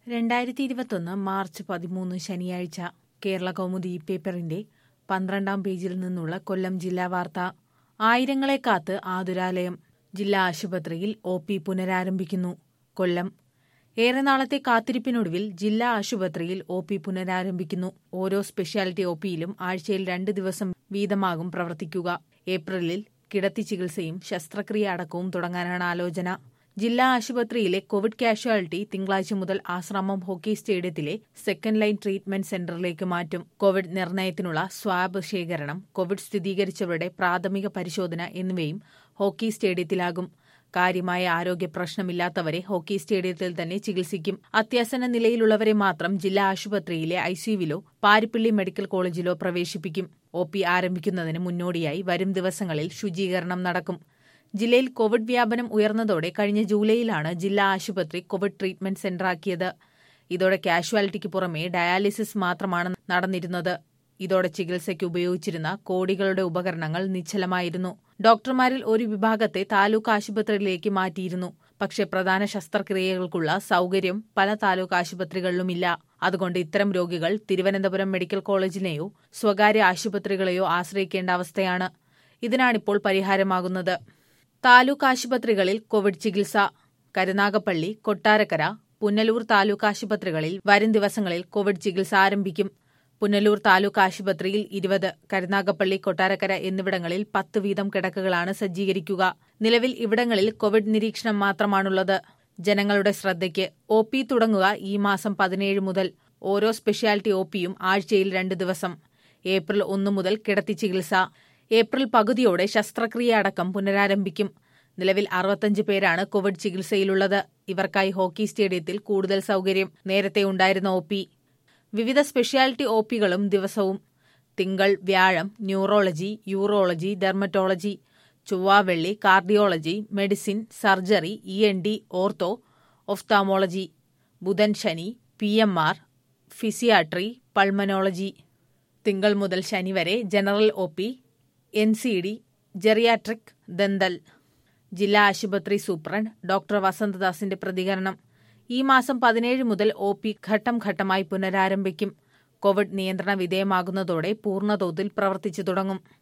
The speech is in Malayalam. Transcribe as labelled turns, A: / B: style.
A: രണ്ടായിരത്തി ഇരുപത്തൊന്ന് മാർച്ച് പതിമൂന്ന് ശനിയാഴ്ച കേരള കൗമുദി പേപ്പറിന്റെ പന്ത്രണ്ടാം പേജിൽ നിന്നുള്ള കൊല്ലം ജില്ലാ വാർത്ത ആയിരങ്ങളെ കാത്ത് ആതുരാലയം ജില്ലാ ആശുപത്രിയിൽ ഒ പി പുനരാരംഭിക്കുന്നു കൊല്ലം ഏറെ നാളത്തെ കാത്തിരിപ്പിനൊടുവിൽ ജില്ലാ ആശുപത്രിയിൽ ഒ പി പുനരാരംഭിക്കുന്നു ഓരോ സ്പെഷ്യാലിറ്റി ഒ പിയിലും ആഴ്ചയിൽ രണ്ട് ദിവസം വീതമാകും പ്രവർത്തിക്കുക ഏപ്രിലിൽ കിടത്തി ചികിത്സയും ശസ്ത്രക്രിയ അടക്കവും തുടങ്ങാനാണ് ആലോചന ജില്ലാ ആശുപത്രിയിലെ കോവിഡ് കാഷ്വാലിറ്റി തിങ്കളാഴ്ച മുതൽ ആശ്രമം ഹോക്കി സ്റ്റേഡിയത്തിലെ സെക്കൻഡ് ലൈൻ ട്രീറ്റ്മെന്റ് സെന്ററിലേക്ക് മാറ്റും കോവിഡ് നിർണയത്തിനുള്ള സ്വാബ് ശേഖരണം കോവിഡ് സ്ഥിരീകരിച്ചവരുടെ പ്രാഥമിക പരിശോധന എന്നിവയും ഹോക്കി സ്റ്റേഡിയത്തിലാകും കാര്യമായ ആരോഗ്യ പ്രശ്നമില്ലാത്തവരെ ഹോക്കി സ്റ്റേഡിയത്തിൽ തന്നെ ചികിത്സിക്കും അത്യാസന്ന നിലയിലുള്ളവരെ മാത്രം ജില്ലാ ആശുപത്രിയിലെ ഐസിയുവിലോ പാരിപ്പള്ളി മെഡിക്കൽ കോളേജിലോ പ്രവേശിപ്പിക്കും ഒ പി ആരംഭിക്കുന്നതിന് മുന്നോടിയായി വരും ദിവസങ്ങളിൽ ശുചീകരണം നടക്കും ജില്ലയിൽ കോവിഡ് വ്യാപനം ഉയർന്നതോടെ കഴിഞ്ഞ ജൂലൈയിലാണ് ജില്ലാ ആശുപത്രി കോവിഡ് ട്രീറ്റ്മെന്റ് സെന്ററാക്കിയത് ഇതോടെ കാഷ്വാലിറ്റിക്ക് പുറമെ ഡയാലിസിസ് മാത്രമാണ് നടന്നിരുന്നത് ഇതോടെ ചികിത്സയ്ക്ക് ഉപയോഗിച്ചിരുന്ന കോടികളുടെ ഉപകരണങ്ങൾ നിശ്ചലമായിരുന്നു ഡോക്ടർമാരിൽ ഒരു വിഭാഗത്തെ താലൂക്ക് ആശുപത്രിയിലേക്ക് മാറ്റിയിരുന്നു പക്ഷേ പ്രധാന ശസ്ത്രക്രിയകൾക്കുള്ള സൗകര്യം പല താലൂക്ക് ആശുപത്രികളിലുമില്ല അതുകൊണ്ട് ഇത്തരം രോഗികൾ തിരുവനന്തപുരം മെഡിക്കൽ കോളേജിനെയോ സ്വകാര്യ ആശുപത്രികളെയോ ആശ്രയിക്കേണ്ട അവസ്ഥയാണ് ഇതിനാണിപ്പോൾ പരിഹാരമാകുന്നത് താലൂക്ക് ആശുപത്രികളിൽ കോവിഡ് ചികിത്സ കരുനാഗപ്പള്ളി കൊട്ടാരക്കര പുനലൂർ താലൂക്ക് ആശുപത്രികളിൽ വരും ദിവസങ്ങളിൽ കോവിഡ് ചികിത്സ ആരംഭിക്കും പുനലൂർ താലൂക്ക് ആശുപത്രിയിൽ ഇരുപത് കരുനാഗപ്പള്ളി കൊട്ടാരക്കര എന്നിവിടങ്ങളിൽ പത്ത് വീതം കിടക്കകളാണ് സജ്ജീകരിക്കുക നിലവിൽ ഇവിടങ്ങളിൽ കോവിഡ് നിരീക്ഷണം മാത്രമാണുള്ളത് ജനങ്ങളുടെ ശ്രദ്ധയ്ക്ക് ഒ പി തുടങ്ങുക ഈ മാസം പതിനേഴ് മുതൽ ഓരോ സ്പെഷ്യാലിറ്റി ഒ പിയും ആഴ്ചയിൽ രണ്ട് ദിവസം ഏപ്രിൽ ഒന്ന് മുതൽ കിടത്തി ചികിത്സ ഏപ്രിൽ പകുതിയോടെ ശസ്ത്രക്രിയ അടക്കം പുനരാരംഭിക്കും നിലവിൽ അറുപത്തഞ്ച് പേരാണ് കോവിഡ് ചികിത്സയിലുള്ളത് ഇവർക്കായി ഹോക്കി സ്റ്റേഡിയത്തിൽ കൂടുതൽ സൗകര്യം നേരത്തെ ഉണ്ടായിരുന്ന ഒ പി വിവിധ സ്പെഷ്യാലിറ്റി ഒ പികളും ദിവസവും തിങ്കൾ വ്യാഴം ന്യൂറോളജി യൂറോളജി ഡെർമറ്റോളജി ചൊവ്വാവെള്ളി cardiology medicine surgery E N T ortho ophthalmology ബുധൻ ശനി P M R physiatry pulmonology തിങ്കൾ മുതൽ ശനി വരെ general O P N C D geriatric dental ജില്ലാ ആശുപത്രി സൂപ്രണ്ട് ഡോക്ടർ വസന്തദാസിന്റെ പ്രതികരണം ഈ മാസം പതിനേഴ് മുതൽ ഒ പി ഘട്ടം ഘട്ടമായി പുനരാരംഭിക്കും കോവിഡ് നിയന്ത്രണ വിധേയമാകുന്നതോടെ പൂർണ്ണതോതിൽ പ്രവർത്തിച്ചു തുടങ്ങും